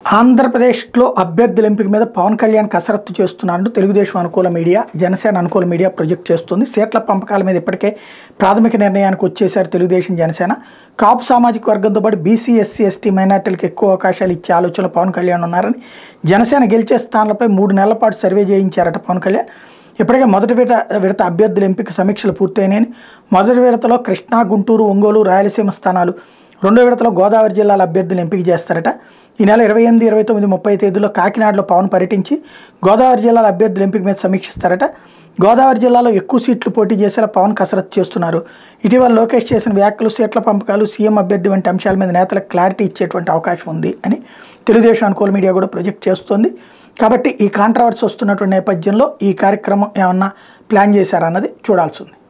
ఆంధ్రప్రదేశ్లో అభ్యర్థుల ఎంపిక మీద పవన్ కళ్యాణ్ కసరత్తు చేస్తున్నారంటూ తెలుగుదేశం అనుకూల మీడియా జనసేన అనుకూల మీడియా ప్రొజెక్ట్ చేస్తుంది సీట్ల పంపకాల మీద ఇప్పటికే ప్రాథమిక నిర్ణయానికి వచ్చేశారు తెలుగుదేశం జనసేన కాపు సామాజిక వర్గంతో పాటు బీసీ ఎస్సీ ఎస్టీ మైనార్టీలకు ఎక్కువ అవకాశాలు ఇచ్చే ఆలోచనలో పవన్ కళ్యాణ్ ఉన్నారని జనసేన గెలిచే స్థానాలపై మూడు నెలల పాటు సర్వే చేయించారట పవన్ కళ్యాణ్ ఇప్పటికే మొదటి విడత విడత అభ్యర్థుల ఎంపిక సమీక్షలు పూర్తయినాయని మొదటి విడతలో కృష్ణా గుంటూరు ఒంగోలు రాయలసీమ స్థానాలు రెండో విడతలో గోదావరి జిల్లాల అభ్యర్థులు ఎంపిక చేస్తారట ఈ నెల ఇరవై ఎనిమిది ఇరవై తొమ్మిది ముప్పై తేదీలో కాకినాడలో పవన్ పర్యటించి గోదావరి జిల్లాల అభ్యర్థుల ఎంపిక మీద సమీక్షిస్తారట గోదావరి జిల్లాలో ఎక్కువ సీట్లు పోటీ చేసేలా పవన్ కసరత్తు చేస్తున్నారు ఇటీవల లోకేష్ చేసిన వ్యాఖ్యలు సీట్ల పంపకాలు సీఎం అభ్యర్థి వంటి అంశాల మీద నేతలకు క్లారిటీ ఇచ్చేటువంటి అవకాశం ఉంది అని తెలుగుదేశం అనుకూల మీడియా కూడా ప్రొజెక్ట్ చేస్తుంది కాబట్టి ఈ కాంట్రవర్సీ వస్తున్నటువంటి నేపథ్యంలో ఈ కార్యక్రమం ఏమన్నా ప్లాన్ చేశారన్నది చూడాల్సి ఉంది